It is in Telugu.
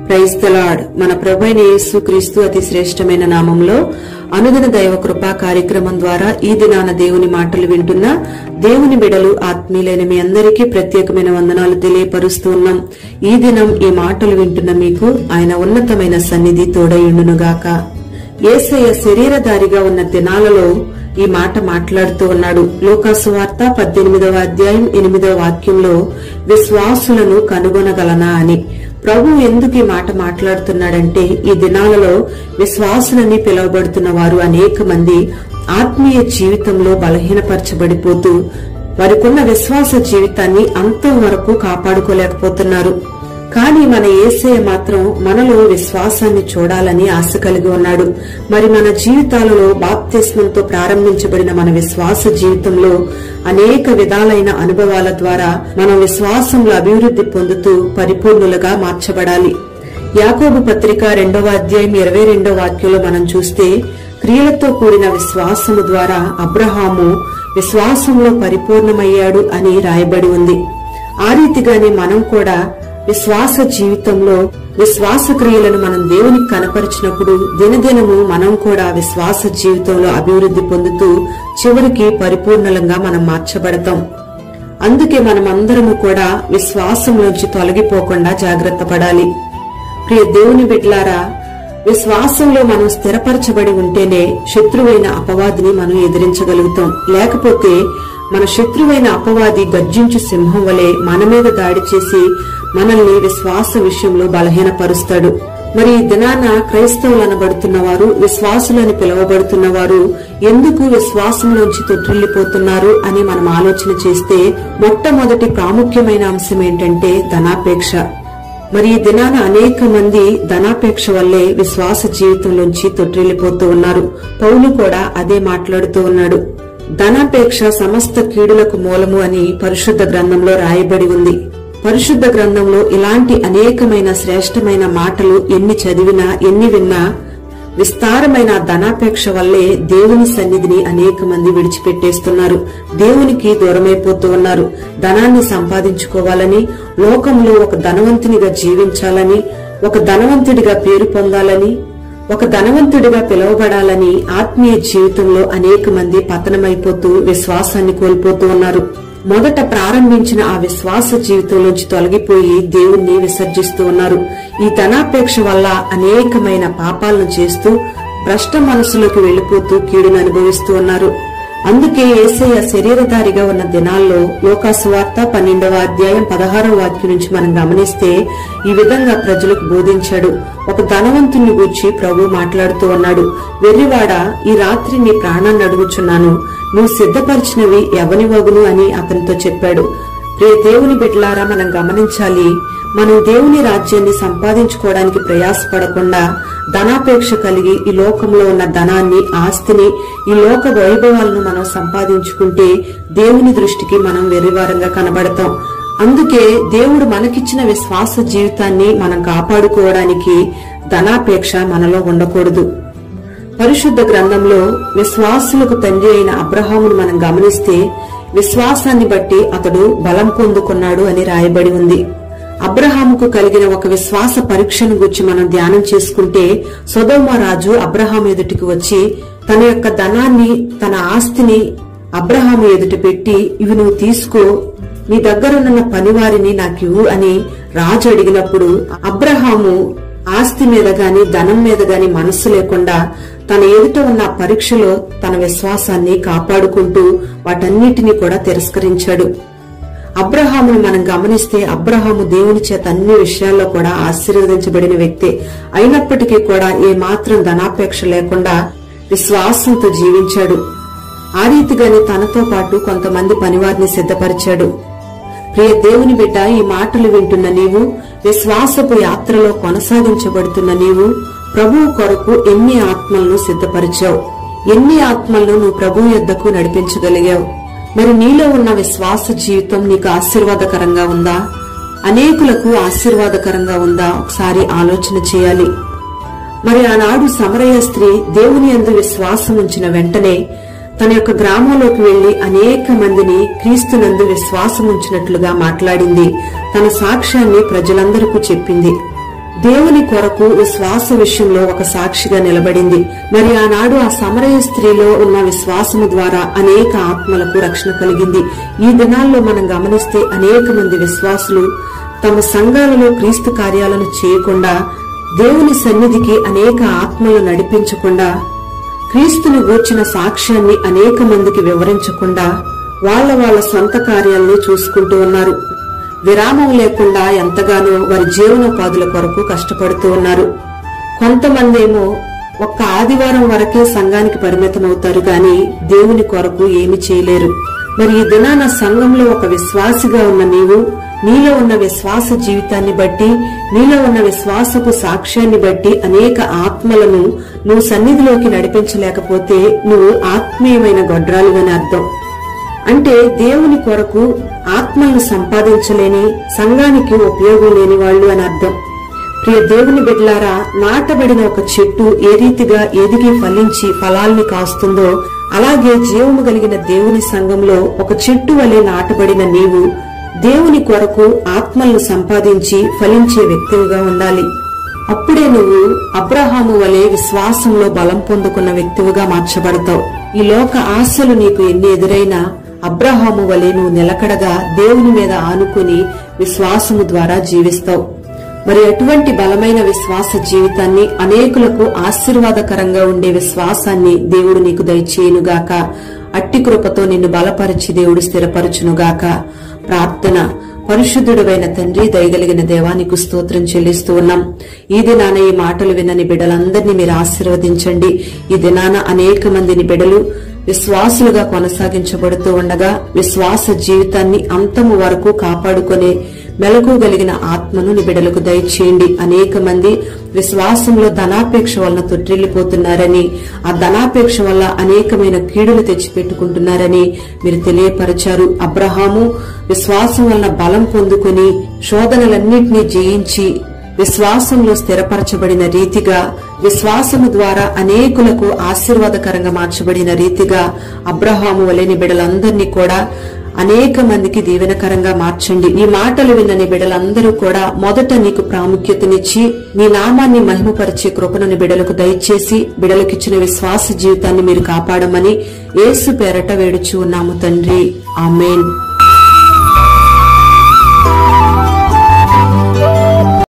ప్రైజ్ తలాడ్ మన ప్రభైన యేసు క్రీస్తు అతి శ్రేష్టమైన నామంలో అనుదిన దైవ కృపా కార్యక్రమం ద్వారా ఈ దినాన దేవుని మాటలు వింటున్న దేవుని బిడలు ఆత్మీయులైన మీ అందరికీ ప్రత్యేకమైన వందనాలు తెలియపరుస్తూ ఉన్నాం ఈ దినం ఈ మాటలు వింటున్న మీకు ఆయన ఉన్నతమైన సన్నిధి తోడయుండునుగాక ఏసయ్య శరీరధారిగా ఉన్న దినాలలో ఈ మాట మాట్లాడుతూ ఉన్నాడు లోకాసు వార్త పద్దెనిమిదవ అధ్యాయం ఎనిమిదవ వాక్యంలో విశ్వాసులను కనుగొనగలనా అని ప్రభు ఎందుకు ఈ మాట మాట్లాడుతున్నాడంటే ఈ దినాలలో విశ్వాసులని పిలువబడుతున్న వారు అనేక మంది ఆత్మీయ జీవితంలో బలహీనపరచబడిపోతూ వారికున్న విశ్వాస జీవితాన్ని అంతం వరకు కాపాడుకోలేకపోతున్నారు కానీ మన ఏసయ మాత్రం మనలో విశ్వాసాన్ని చూడాలని ఆశ కలిగి ఉన్నాడు మరి మన జీవితాలలో బాప్తిస్మంతో ప్రారంభించబడిన మన విశ్వాస జీవితంలో అనేక విధాలైన అనుభవాల ద్వారా మనం విశ్వాసంలో అభివృద్ధి పొందుతూ పరిపూర్ణులుగా మార్చబడాలి యాకోబు పత్రిక రెండవ అధ్యాయం ఇరవై రెండవ వాక్యంలో మనం చూస్తే క్రియలతో కూడిన విశ్వాసము ద్వారా అబ్రహాము విశ్వాసంలో పరిపూర్ణమయ్యాడు అని రాయబడి ఉంది ఆ రీతిగానే మనం కూడా విశ్వాస జీవితంలో విశ్వాస క్రియలను మనం దేవునికి కనపరిచినప్పుడు దినదినము మనం కూడా విశ్వాస జీవితంలో అభివృద్ధి పొందుతూ చివరికి పరిపూర్ణంగా మనం మార్చబడతాం అందుకే మనం అందరము కూడా విశ్వాసంలోంచి తొలగిపోకుండా జాగ్రత్త పడాలి ప్రియ దేవుని బిడ్లారా విశ్వాసంలో మనం స్థిరపరచబడి ఉంటేనే శత్రువైన అపవాదిని మనం ఎదిరించగలుగుతాం లేకపోతే మన శత్రువైన అపవాది గర్జించు సింహం వలె మన మీద దాడి చేసి మనల్ని విశ్వాస విషయంలో బలహీనపరుస్తాడు మరి ఈ దినాన క్రైస్తవులు అనబడుతున్న వారు విశ్వాసులని పిలువబడుతున్న వారు ఎందుకు విశ్వాసంలోంచి తొట్టిల్లిపోతున్నారు అని మనం ఆలోచన చేస్తే మొట్టమొదటి ప్రాముఖ్యమైన అంశం ఏంటంటే ధనాపేక్ష మరి ఈ దినాన అనేక మంది ధనాపేక్ష వల్లే విశ్వాస జీవితంలోంచి తొట్టిల్లిపోతూ ఉన్నారు పౌలు కూడా అదే మాట్లాడుతూ ఉన్నాడు ధనాపేక్ష సమస్త కీడులకు మూలము అని పరిశుద్ధ గ్రంథంలో రాయబడి ఉంది పరిశుద్ధ గ్రంథంలో ఇలాంటి అనేకమైన శ్రేష్టమైన మాటలు ఎన్ని చదివినా ఎన్ని విన్నా విస్తారమైన ధనాపేక్ష వల్లే దేవుని సన్నిధిని అనేక మంది విడిచిపెట్టేస్తున్నారు దేవునికి దూరమైపోతూ ఉన్నారు ధనాన్ని సంపాదించుకోవాలని లోకంలో ఒక ధనవంతునిగా జీవించాలని ఒక ధనవంతుడిగా పేరు పొందాలని ఒక ధనవంతుడిగా పిలువబడాలని ఆత్మీయ జీవితంలో అనేక మంది పతనమైపోతూ విశ్వాసాన్ని కోల్పోతూ ఉన్నారు మొదట ప్రారంభించిన ఆ విశ్వాస జీవితంలోంచి తొలగిపోయి దేవుణ్ణి విసర్జిస్తూ ఉన్నారు ఈ ధనాపేక్ష వల్ల అనేకమైన పాపాలను చేస్తూ భ్రష్ట మనసులోకి వెళ్లిపోతూ కీడును అనుభవిస్తూ ఉన్నారు అందుకే ఏసయ్య శరీరధారిగా ఉన్న దినాల్లో లోకాసు వార్త పన్నెండవ అధ్యాయం పదహారవ వాక్యం నుంచి మనం గమనిస్తే ఈ విధంగా ప్రజలకు బోధించాడు ఒక ధనవంతుని గూర్చి ప్రభు మాట్లాడుతూ ఉన్నాడు వెర్రివాడ ఈ రాత్రి నీ ప్రాణాన్ని అడుగుచున్నాను నువ్వు సిద్ధపరిచినవి ఎవని వగును అని అతనితో చెప్పాడు ప్రియ దేవుని బిడ్డలారా మనం గమనించాలి మనం దేవుని రాజ్యాన్ని సంపాదించుకోవడానికి ప్రయాసపడకుండా ధనాపేక్ష కలిగి ఈ లోకంలో ఉన్న ధనాన్ని ఆస్తిని ఈ లోక వైభవాలను మనం సంపాదించుకుంటే దేవుని దృష్టికి మనం వెర్రివారంగా కనబడతాం అందుకే దేవుడు మనకిచ్చిన విశ్వాస జీవితాన్ని మనం కాపాడుకోవడానికి ధనాపేక్ష మనలో ఉండకూడదు పరిశుద్ధ గ్రంథంలో విశ్వాసులకు తండ్రి అయిన అబ్రహామును మనం గమనిస్తే విశ్వాసాన్ని బట్టి అతడు బలం పొందుకున్నాడు అని రాయబడి ఉంది అబ్రహాముకు కలిగిన ఒక విశ్వాస పరీక్షను గురించి మనం ధ్యానం చేసుకుంటే సొదోమ రాజు అబ్రహాం ఎదుటికి వచ్చి తన యొక్క ధనాన్ని తన ఆస్తిని అబ్రహాము ఎదుట పెట్టి ఇవి నువ్వు తీసుకో నీ దగ్గరున్న పనివారిని నాకివ్వు అని రాజు అడిగినప్పుడు అబ్రహాము ఆస్తి మీద గాని ధనం మీద గాని మనస్సు లేకుండా తన ఎదుట ఉన్న పరీక్షలో తన విశ్వాసాన్ని కాపాడుకుంటూ వాటన్నిటిని కూడా తిరస్కరించాడు అబ్రహామును మనం గమనిస్తే అబ్రహాము దేవుని చేత అన్ని విషయాల్లో కూడా ఆశీర్వదించబడిన వ్యక్తే అయినప్పటికీ కూడా ఏ మాత్రం ధనాపేక్ష లేకుండా విశ్వాసంతో జీవించాడు ఆ రీతిగానే తనతో పాటు కొంతమంది పనివారిని సిద్ధపరిచాడు ప్రియ దేవుని బిడ్డ ఈ మాటలు వింటున్న నీవు విశ్వాసపు యాత్రలో కొనసాగించబడుతున్న నీవు ప్రభువు కొరకు ఎన్ని ఆత్మలను సిద్ధపరిచావు ఎన్ని ఆత్మలను నువ్వు ప్రభు యొద్దకు నడిపించగలిగావు మరి నీలో ఉన్న విశ్వాస జీవితం నీకు ఆశీర్వాదకరంగా ఉందా అనేకులకు ఆశీర్వాదకరంగా ఉందా ఒకసారి ఆలోచన చేయాలి మరి ఆనాడు సమరయ స్త్రీ దేవుని యందు విశ్వాసం ఉంచిన వెంటనే తన యొక్క గ్రామంలోకి వెళ్లి అనేక మందిని క్రీస్తునందు విశ్వాసం ఉంచినట్లుగా మాట్లాడింది తన సాక్ష్యాన్ని ప్రజలందరికీ చెప్పింది దేవుని కొరకు విశ్వాస విషయంలో ఒక సాక్షిగా నిలబడింది మరి ఆనాడు ఆ సమరయ స్త్రీలో ఉన్న విశ్వాసము ద్వారా అనేక ఆత్మలకు రక్షణ కలిగింది ఈ దినాల్లో మనం గమనిస్తే అనేక మంది విశ్వాసులు తమ సంఘాలలో క్రీస్తు కార్యాలను చేయకుండా దేవుని సన్నిధికి అనేక ఆత్మలు నడిపించకుండా క్రీస్తుని గూర్చిన సాక్ష్యాన్ని అనేక మందికి వివరించకుండా వాళ్ళ వాళ్ళ సొంత కార్యాలని చూసుకుంటూ ఉన్నారు విరామం లేకుండా ఎంతగానో వారి జీవనోపాధుల కొరకు కష్టపడుతూ ఉన్నారు కొంతమంది ఏమో ఒక్క ఆదివారం వరకే సంఘానికి పరిమితం అవుతారు గాని దేవుని కొరకు ఏమి చేయలేరు మరి ఈ దినాన సంఘంలో ఒక విశ్వాసిగా ఉన్న నీవు నీలో ఉన్న విశ్వాస జీవితాన్ని బట్టి నీలో ఉన్న విశ్వాసపు సాక్ష్యాన్ని బట్టి అనేక ఆత్మలను నువ్వు సన్నిధిలోకి నడిపించలేకపోతే నువ్వు ఆత్మీయమైన గొడ్రాలు అని అర్థం అంటే దేవుని కొరకు ఆత్మలను సంపాదించలేని సంఘానికి ఉపయోగం లేని వాళ్ళు అని అర్థం ప్రియ దేవుని బిడ్లారా నాటబడిన ఒక చెట్టు ఏ రీతిగా ఎదిగి ఫలించి ఫలాల్ని కాస్తుందో అలాగే జీవము కలిగిన దేవుని సంఘంలో ఒక చెట్టు వలె నాటబడిన నీవు దేవుని కొరకు ఆత్మలను సంపాదించి ఫలించే వ్యక్తివిగా ఉండాలి అప్పుడే నువ్వు అబ్రహాము వలె విశ్వాసంలో బలం పొందుకున్న వ్యక్తివిగా మార్చబడతావు ఈ లోక ఆశలు నీకు ఎన్ని ఎదురైనా అబ్రహాము వలె నువ్వు నిలకడగా దేవుని మీద ఆనుకుని విశ్వాసము ద్వారా జీవిస్తావు మరి అటువంటి బలమైన విశ్వాస జీవితాన్ని అనేకులకు ఆశీర్వాదకరంగా ఉండే విశ్వాసాన్ని దేవుడు నీకు దయచేయునుగాక అట్టి కృపతో నిన్ను బలపరిచి దేవుడు స్థిరపరచునుగాక ప్రార్థన పరిశుద్ధుడైన తండ్రి దయగలిగిన దేవానికి స్తోత్రం చెల్లిస్తూ ఉన్నాం ఈ దినాన ఈ మాటలు వినని బిడ్డలందరినీ మీరు ఆశీర్వదించండి ఈ దినాన అనేక మందిని బిడలు విశ్వాసులుగా కొనసాగించబడుతూ ఉండగా విశ్వాస జీవితాన్ని అంతము వరకు కాపాడుకునే మెలకుగలిగిన ఆత్మను నీ బిడలకు దయచేయండి అనేక మంది విశ్వాసంలో ధనాపేక్ష వలన తొట్టిల్లిపోతున్నారని ఆ ధనాపేక్ష వల్ల అనేకమైన కీడులు తెచ్చిపెట్టుకుంటున్నారని మీరు తెలియపరిచారు అబ్రహాము విశ్వాసం వలన బలం పొందుకుని శోధనలన్నింటినీ జయించి విశ్వాసంలో స్థిరపరచబడిన రీతిగా విశ్వాసము ద్వారా అనేకులకు ఆశీర్వాదకరంగా మార్చబడిన రీతిగా అబ్రహాము వలెని బిడలందరినీ కూడా అనేక మందికి దీవెనకరంగా మార్చండి ఈ మాటలు విన్న నీ బిడలందరూ కూడా మొదట నీకు ప్రాముఖ్యతనిచ్చి నీ నామాన్ని మహిమపరిచే కృపను నీ బిడలకు దయచేసి బిడలకిచ్చిన విశ్వాస జీవితాన్ని మీరు కాపాడమని యేసు పేరట వేడుచు ఉన్నాము తండ్రి ఆమెన్